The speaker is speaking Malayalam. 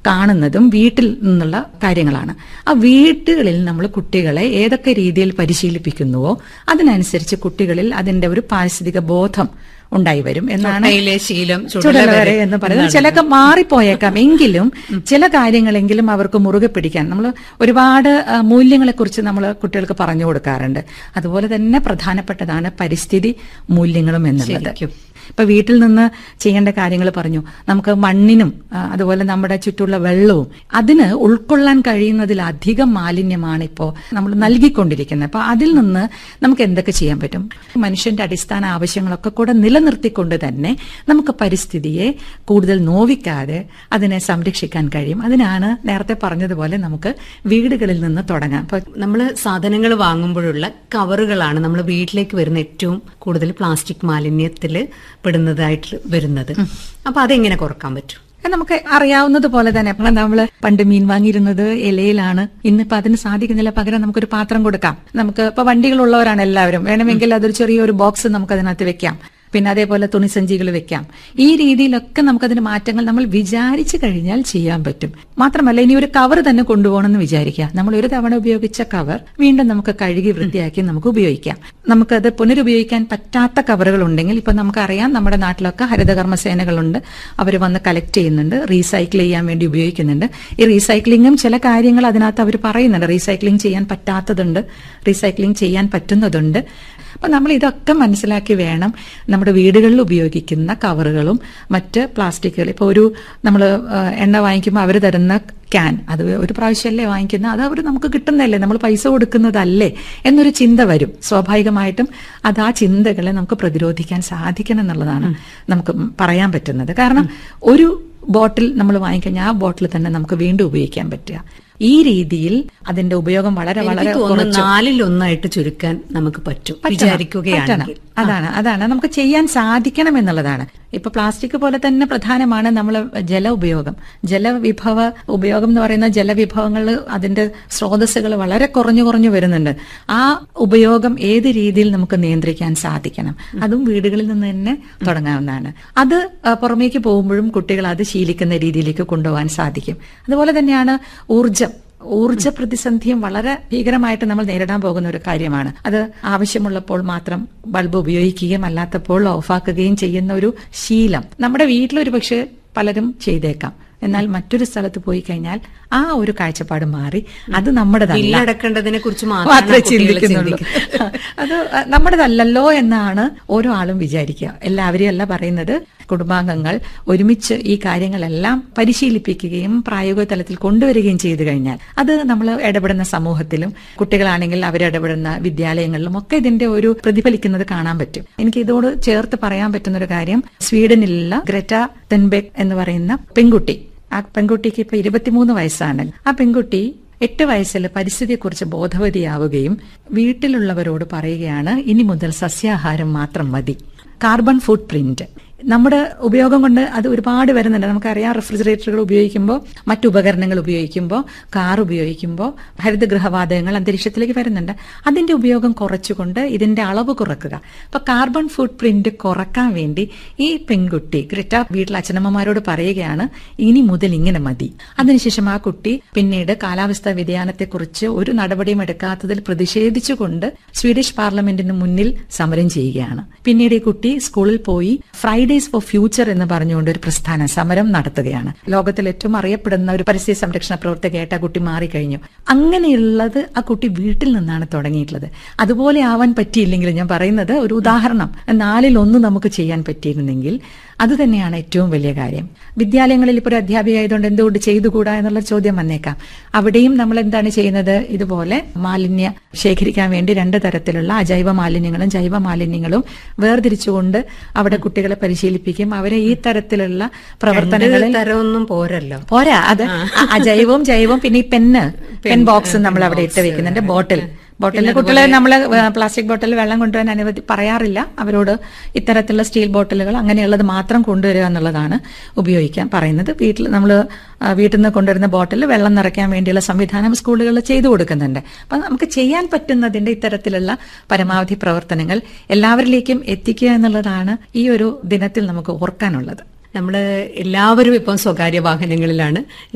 കാണുന്നതും വീട്ടിൽ നിന്നുള്ള കാര്യങ്ങളാണ് ആ വീട്ടുകളിൽ നമ്മൾ കുട്ടികളെ ഏതൊക്കെ രീതിയിൽ പരിശീലിപ്പിക്കുന്നുവോ അതിനനുസരിച്ച് കുട്ടികളിൽ അതിന്റെ ഒരു പാരിസ്ഥിതിക ബോധം ഉണ്ടായി വരും എന്നാണ് ചൊട്ടയിലെ ശീലം ചുടല ചുടല വരെ വരെ എന്ന് പറയുന്നത് ചിലക്ക് മാറിപ്പോയേക്കാം എങ്കിലും ചില കാര്യങ്ങളെങ്കിലും അവർക്ക് മുറുകെ പിടിക്കാൻ നമ്മൾ ഒരുപാട് മൂല്യങ്ങളെ കുറിച്ച് നമ്മൾ കുട്ടികൾക്ക് പറഞ്ഞു കൊടുക്കാറുണ്ട് അതുപോലെ തന്നെ പ്രധാനപ്പെട്ടതാണ് പരിസ്ഥിതി മൂല്യങ്ങളും എന്നുള്ളത് ശരിക്കും. ഇപ്പൊ വീട്ടിൽ നിന്ന് ചെയ്യേണ്ട കാര്യങ്ങൾ പറഞ്ഞു നമുക്ക് മണ്ണിനും ആ, അതുപോലെ നമ്മുടെ ചുറ്റുള്ള വെള്ളവും അതിന് ഉൾക്കൊള്ളാൻ കഴിയുന്നതിലധികം മാലിന്യമാണ് ഇപ്പോൾ നമ്മൾ നൽകിക്കൊണ്ടിരിക്കുന്നത് അപ്പൊ അതിൽ നിന്ന് നമുക്ക് എന്തൊക്കെ ചെയ്യാൻ പറ്റും മനുഷ്യന്റെ അടിസ്ഥാന ആവശ്യങ്ങളൊക്കെ കൂടെ നിലനിർത്തിക്കൊണ്ട് തന്നെ നമുക്ക് പരിസ്ഥിതിയെ കൂടുതൽ നോവിക്കാതെ അതിനെ സംരക്ഷിക്കാൻ കഴിയും അതിനാണ് നേരത്തെ പറഞ്ഞതുപോലെ നമുക്ക് വീടുകളിൽ നിന്ന് തുടങ്ങാം അപ്പൊ നമ്മൾ സാധനങ്ങൾ വാങ്ങുമ്പോഴുള്ള കവറുകളാണ് നമ്മൾ വീട്ടിലേക്ക് വരുന്ന ഏറ്റവും കൂടുതൽ പ്ലാസ്റ്റിക് മാലിന്യത്തിൽ പെടുന്നതായിട്ട് വരുന്നത് അപ്പൊ അതെങ്ങനെ കുറക്കാൻ പറ്റും അത് നമുക്ക് അറിയാവുന്നത് പോലെ തന്നെ അപ്പോൾ നമ്മള് പണ്ട് മീൻ വാങ്ങിയിരുന്നത് ഇലയിലാണ് ഇന്നിപ്പോ അതിന് സാധിക്കുന്നില്ല പകരം നമുക്കൊരു പാത്രം കൊടുക്കാം നമുക്ക് ഇപ്പൊ വണ്ടികളുള്ളവരാണ് എല്ലാവരും വേണമെങ്കിൽ അതൊരു ചെറിയൊരു ബോക്സ് നമുക്ക് അതിനകത്ത് വെക്കാം പിന്നെ അതേപോലെ തുണിസഞ്ചികൾ വെക്കാം ഈ രീതിയിലൊക്കെ നമുക്കതിന് മാറ്റങ്ങൾ നമ്മൾ വിചാരിച്ചു കഴിഞ്ഞാൽ ചെയ്യാൻ പറ്റും മാത്രമല്ല ഇനി ഒരു കവർ തന്നെ കൊണ്ടുപോകണമെന്ന് വിചാരിക്കുക നമ്മൾ ഒരു തവണ ഉപയോഗിച്ച കവർ വീണ്ടും നമുക്ക് കഴുകി വൃത്തിയാക്കി നമുക്ക് ഉപയോഗിക്കാം നമുക്കത് പുനരുപയോഗിക്കാൻ പറ്റാത്ത കവറുകൾ ഉണ്ടെങ്കിൽ ഇപ്പൊ നമുക്കറിയാം നമ്മുടെ നാട്ടിലൊക്കെ ഹരിതകർമ്മ സേനകളുണ്ട് അവർ വന്ന് കളക്ട് ചെയ്യുന്നുണ്ട് റീസൈക്കിൾ ചെയ്യാൻ വേണ്ടി ഉപയോഗിക്കുന്നുണ്ട് ഈ റീസൈക്ലിങ്ങും ചില കാര്യങ്ങൾ അതിനകത്ത് അവർ പറയുന്നുണ്ട് റീസൈക്ലിംഗ് ചെയ്യാൻ പറ്റാത്തതുണ്ട് റീസൈക്ലിംഗ് ചെയ്യാൻ പറ്റുന്നതുണ്ട് അപ്പൊ നമ്മൾ ഇതൊക്കെ മനസ്സിലാക്കി വേണം നമ്മുടെ വീടുകളിൽ ഉപയോഗിക്കുന്ന കവറുകളും മറ്റ് പ്ലാസ്റ്റിക്കുകൾ ഇപ്പൊ ഒരു നമ്മൾ എണ്ണ വാങ്ങിക്കുമ്പോൾ അവർ തരുന്ന ക്യാൻ അത് ഒരു പ്രാവശ്യമല്ലേ വാങ്ങിക്കുന്ന അത് അവർ നമുക്ക് കിട്ടുന്നതല്ലേ നമ്മൾ പൈസ കൊടുക്കുന്നതല്ലേ എന്നൊരു ചിന്ത വരും സ്വാഭാവികമായിട്ടും അത് ആ ചിന്തകളെ നമുക്ക് പ്രതിരോധിക്കാൻ സാധിക്കണം എന്നുള്ളതാണ് നമുക്ക് പറയാൻ പറ്റുന്നത് കാരണം ഒരു ബോട്ടിൽ നമ്മൾ വാങ്ങിക്കഴിഞ്ഞാൽ ആ ബോട്ടിൽ തന്നെ നമുക്ക് വീണ്ടും ഉപയോഗിക്കാൻ പറ്റുക ഈ രീതിയിൽ അതിന്റെ ഉപയോഗം വളരെ വളരെ എനിക്ക് തോന്നുന്നു നാലിൽ ഒന്നായിട്ട് ചുരുക്കാൻ നമുക്ക് പറ്റും വിചാരിക്കുകയാണെങ്കിൽ അതാണ് അതാണ് നമുക്ക് ചെയ്യാൻ സാധിക്കണം എന്നുള്ളതാണ് ഇപ്പൊ പ്ലാസ്റ്റിക് പോലെ തന്നെ പ്രധാനമാണ് നമ്മൾ ജല ഉപയോഗം ജലവിഭവ ഉപയോഗം എന്ന് പറയുന്ന ജലവിഭവങ്ങൾ അതിന്റെ സ്രോതസ്സുകൾ വളരെ കുറഞ്ഞു കുറഞ്ഞു വരുന്നുണ്ട് ആ ഉപയോഗം ഏത് രീതിയിൽ നമുക്ക് നിയന്ത്രിക്കാൻ സാധിക്കണം അതും വീടുകളിൽ നിന്ന് തന്നെ തുടങ്ങാവുന്നതാണ് അത് ആ, പുറമേക്ക് പോകുമ്പോഴും കുട്ടികൾ അത് ശീലിക്കുന്ന രീതിയിലേക്ക് കൊണ്ടുപോകാൻ സാധിക്കും അതുപോലെ തന്നെയാണ് ഊർജം ഊർജ പ്രതിസന്ധിയും വളരെ ഭീകരമായിട്ട് നമ്മൾ നേരിടാൻ പോകുന്ന ഒരു കാര്യമാണ് അത് ആവശ്യമുള്ളപ്പോൾ മാത്രം ബൾബ് ഉപയോഗിക്കുകയും അല്ലാത്തപ്പോൾ ഓഫാക്കുകയും ചെയ്യുന്ന ഒരു ശീലം നമ്മുടെ വീട്ടിലൊരു പക്ഷേ പലരും ചെയ്തേക്കാം എന്നാൽ മറ്റൊരു സ്ഥലത്ത് പോയി കഴിഞ്ഞാൽ ആ ഒരു കാഴ്ചപ്പാട് മാറി അത് നമ്മുടെതല്ല ബില്ലടക്കേണ്ടതിനെ കുറിച്ച് മാത്രമേ മാത്രമേ ചിന്തിക്കുന്നുള്ളൂ അത് നമ്മുടേതല്ലല്ലോ എന്നാണ് ഓരോ ആളും വിചാരിക്കുക എല്ലാവരെയും അല്ല പറയുന്നത് കുടുംബാംഗങ്ങൾ ഒരുമിച്ച് ഈ കാര്യങ്ങളെല്ലാം പരിശീലിപ്പിക്കുകയും പ്രായോഗിക തലത്തിൽ കൊണ്ടുവരികയും ചെയ്തു കഴിഞ്ഞാൽ അത് നമ്മൾ ഇടപെടുന്ന സമൂഹത്തിലും കുട്ടികളാണെങ്കിൽ അവരിടപെടുന്ന വിദ്യാലയങ്ങളിലും ഒക്കെ ഇതിന്റെ ഒരു പ്രതിഫലിക്കുന്നത് കാണാൻ പറ്റും എനിക്ക് ഇതോട് ചേർത്ത് പറയാൻ പറ്റുന്ന ഒരു കാര്യം സ്വീഡനിലുള്ള ഗ്രറ്റ തെൻബെക് എന്ന് പറയുന്ന പെൺകുട്ടി ആ പെൺകുട്ടിക്ക് ഇപ്പൊ ഇരുപത്തിമൂന്ന് വയസ്സാണ് ആ പെൺകുട്ടി എട്ട് വയസ്സിൽ പരിസ്ഥിതിയെക്കുറിച്ച് ബോധവതിയാവുകയും വീട്ടിലുള്ളവരോട് പറയുകയാണ് ഇനി മുതൽ സസ്യാഹാരം മാത്രം മതി കാർബൺ ഫുട് പ്രിന്റ് നമ്മുടെ ഉപയോഗം കൊണ്ട് അത് ഒരുപാട് വരുന്നുണ്ട് നമുക്കറിയാം റെഫ്രിജറേറ്ററുകൾ ഉപയോഗിക്കുമ്പോൾ മറ്റു ഉപകരണങ്ങൾ ഉപയോഗിക്കുമ്പോൾ കാർ ഉപയോഗിക്കുമ്പോൾ ഹരിതഗൃഹവാതകങ്ങൾ അന്തരീക്ഷത്തിലേക്ക് വരുന്നുണ്ട് അതിന്റെ ഉപയോഗം കുറച്ചുകൊണ്ട് ഇതിന്റെ അളവ് കുറക്കുക അപ്പൊ കാർബൺ ഫുട് പ്രിന്റ് കുറക്കാൻ വേണ്ടി ഈ പെൺകുട്ടി ഗ്രിറ്റ വീട്ടിൽ അച്ഛനമ്മമാരോട് പറയുകയാണ് ഇനി മുതൽ ഇങ്ങനെ മതി അതിനുശേഷം ആ കുട്ടി പിന്നീട് കാലാവസ്ഥാ വ്യതിയാനത്തെക്കുറിച്ച് ഒരു നടപടിയും എടുക്കാത്തതിൽ പ്രതിഷേധിച്ചുകൊണ്ട് സ്വീഡിഷ് പാർലമെന്റിന് മുന്നിൽ സമരം ചെയ്യുകയാണ് പിന്നീട് ഈ കുട്ടി സ്കൂളിൽ പോയി ഫ്രൈഡേസ് ഫോർ ഫ്യൂച്ചർ എന്ന് പറഞ്ഞുകൊണ്ട് ഒരു പ്രസ്ഥാന സമരം നടത്തുകയാണ് ലോകത്തിൽ ഏറ്റവും അറിയപ്പെടുന്ന ഒരു പരിസ്ഥിതി സംരക്ഷണ പ്രവർത്തകയായിട്ട് ആ കുട്ടി മാറിക്കഴിഞ്ഞു അങ്ങനെയുള്ളത് ആ കുട്ടി വീട്ടിൽ നിന്നാണ് തുടങ്ങിയിട്ടുള്ളത് അതുപോലെ ആവാൻ പറ്റിയില്ലെങ്കിൽ ഞാൻ പറയുന്നത് ഒരു ഉദാഹരണം നാലിൽ ഒന്ന് നമുക്ക് ചെയ്യാൻ പറ്റിയിരുന്നെങ്കിൽ അത് തന്നെയാണ് ഏറ്റവും വലിയ കാര്യം വിദ്യാലയങ്ങളിൽ ഇപ്പോൾ ഒരു അധ്യാപിക ആയതുകൊണ്ട് എന്തുകൊണ്ട് ചെയ്തുകൂടാ എന്നുള്ള ചോദ്യം വന്നേക്കാം അവിടെയും നമ്മൾ എന്താണ് ചെയ്യുന്നത് ഇതുപോലെ മാലിന്യ ശേഖരിക്കാൻ വേണ്ടി രണ്ട് തരത്തിലുള്ള അജൈവ മാലിന്യങ്ങളും ജൈവ മാലിന്യങ്ങളും വേർതിരിച്ചുകൊണ്ട് അവിടെ കുട്ടികളെ പരിശീലിപ്പിക്കും അവരെ ഈ തരത്തിലുള്ള പ്രവർത്തനങ്ങളിൽ തരമൊന്നും പോരല്ലോ പോരാ അത് അ- അജൈവവും ജൈവവും പിന്നെ ഈ പെന്ന് പെൻ ബോക്സ് നമ്മൾ അവിടെ ഇട്ട് വെക്കുന്നുണ്ട് ബോട്ടിൽ ബോട്ടിലിൽ കുട്ടികളെ നമ്മൾ പ്ലാസ്റ്റിക് ബോട്ടിൽ വെള്ളം കൊണ്ടുവരാൻ അനുവദി പറയാറില്ല അവരോട് ഇത്തരത്തിലുള്ള സ്റ്റീൽ ബോട്ടിലുകൾ അങ്ങനെയുള്ളത് മാത്രം കൊണ്ടുവരിക എന്നുള്ളതാണ് ഉപയോഗിക്കാൻ പറയുന്നത് വീട്ടിൽ നമ്മൾ വീട്ടിൽ നിന്ന് കൊണ്ടുവരുന്ന ബോട്ടിൽ വെള്ളം നിറയ്ക്കാൻ വേണ്ടിയുള്ള സംവിധാനം സ്കൂളുകളിൽ ചെയ്തു കൊടുക്കുന്നുണ്ട് അപ്പം നമുക്ക് ചെയ്യാൻ പറ്റുന്നതിന്റെ ഇത്തരത്തിലുള്ള പരമാവധി പ്രവർത്തനങ്ങൾ എല്ലാവരിലേക്കും എത്തിക്കുക എന്നുള്ളതാണ് ഈ ഒരു ദിനത്തിൽ നമുക്ക് ഓർക്കാനുള്ളത് നമ്മള് എല്ലാവരും ഇപ്പം സ്വകാര്യ വാഹനങ്ങളിലാണ്